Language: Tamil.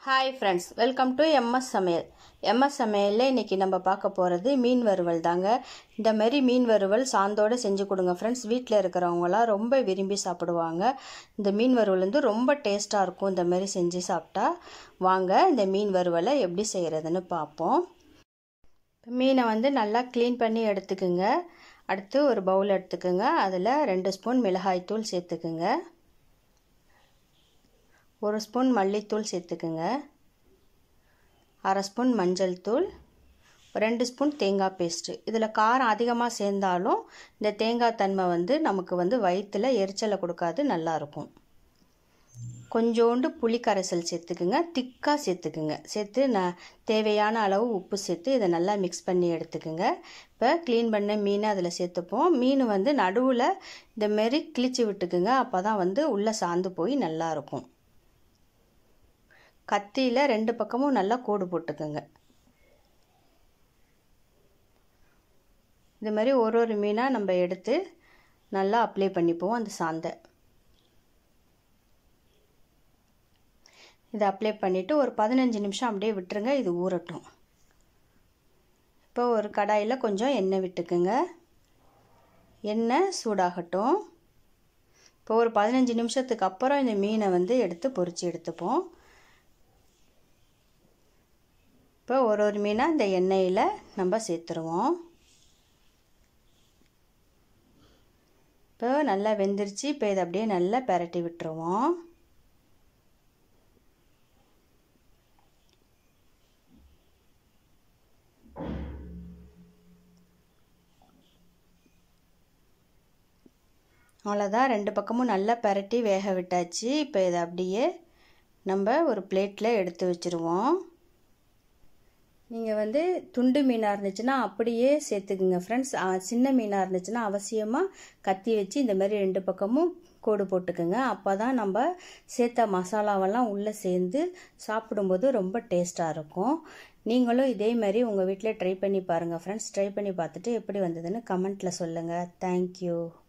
hi friends welcome to MS சமையல் எம்எஸ் சமையலில் இன்றைக்கி நம்ம பார்க்க போகிறது மீன் வறுவல் தாங்க இந்த மாதிரி மீன் வறுவல் சாந்தோடு செஞ்சு கொடுங்க ஃப்ரெண்ட்ஸ் வீட்டில் இருக்கிறவங்களாம் ரொம்ப விரும்பி சாப்பிடுவாங்க இந்த மீன் வறுவல் வந்து ரொம்ப டேஸ்ட்டாக இருக்கும் இந்த மாதிரி செஞ்சு சாப்பிட்டா வாங்க இந்த மீன் வறுவலை எப்படி செய்கிறதுன்னு பார்ப்போம் மீனை வந்து நல்லா க்ளீன் பண்ணி எடுத்துக்குங்க அடுத்து ஒரு பவுல் எடுத்துக்குங்க அதில் ரெண்டு ஸ்பூன் மிளகாய்த்தூள் சேர்த்துக்குங்க ஒரு ஸ்பூன் மல்லித்தூள் சேர்த்துக்குங்க அரை ஸ்பூன் மஞ்சள் தூள் ரெண்டு ஸ்பூன் தேங்காய் பேஸ்ட்டு இதில் காரம் அதிகமாக சேர்ந்தாலும் இந்த தேங்காய் தன்மை வந்து நமக்கு வந்து வயிற்றில் எரிச்சலை கொடுக்காது நல்லாயிருக்கும் கொஞ்சோண்டு புளி கரைசல் சேர்த்துக்குங்க திக்காக சேர்த்துக்குங்க சேர்த்து நான் தேவையான அளவு உப்பு சேர்த்து இதை நல்லா மிக்ஸ் பண்ணி எடுத்துக்குங்க இப்போ க்ளீன் பண்ண மீனை அதில் சேர்த்துப்போம் மீன் வந்து நடுவில் இந்தமாரி கிழிச்சு விட்டுக்குங்க அப்போ தான் வந்து உள்ளே சாந்து போய் நல்லாயிருக்கும் கத்தியில் ரெண்டு பக்கமும் நல்லா கோடு போட்டுக்கோங்க இது மாதிரி ஒரு ஒரு மீனாக நம்ம எடுத்து நல்லா அப்ளை பண்ணிப்போம் அந்த சாந்தை இதை அப்ளை பண்ணிவிட்டு ஒரு பதினஞ்சு நிமிஷம் அப்படியே விட்டுருங்க இது ஊறட்டும் இப்போ ஒரு கடாயில் கொஞ்சம் எண்ணெய் விட்டுக்குங்க எண்ணெய் சூடாகட்டும் இப்போ ஒரு பதினஞ்சு நிமிஷத்துக்கு அப்புறம் இந்த மீனை வந்து எடுத்து பொறிச்சு எடுத்துப்போம் இப்போ ஒரு ஒரு மீனாக இந்த எண்ணெயில் நம்ம சேர்த்துருவோம் இப்போ நல்லா வெந்துருச்சு இப்போ இதை அப்படியே நல்லா பெரட்டி விட்டுருவோம் அவ்வளோதான் ரெண்டு பக்கமும் நல்லா பெரட்டி வேக விட்டாச்சு இப்போ இதை அப்படியே நம்ம ஒரு பிளேட்டில் எடுத்து வச்சுருவோம் நீங்கள் வந்து துண்டு மீனாக இருந்துச்சுன்னா அப்படியே சேர்த்துக்குங்க ஃப்ரெண்ட்ஸ் சின்ன மீனாக இருந்துச்சுன்னா அவசியமாக கத்தி வச்சு இந்த மாதிரி ரெண்டு பக்கமும் கோடு போட்டுக்குங்க அப்போ தான் நம்ம சேர்த்த மசாலாவெல்லாம் உள்ளே சேர்ந்து சாப்பிடும்போது ரொம்ப டேஸ்ட்டாக இருக்கும் நீங்களும் இதே மாதிரி உங்கள் வீட்டில் ட்ரை பண்ணி பாருங்கள் ஃப்ரெண்ட்ஸ் ட்ரை பண்ணி பார்த்துட்டு எப்படி வந்ததுன்னு கமெண்ட்டில் சொல்லுங்கள் தேங்க்யூ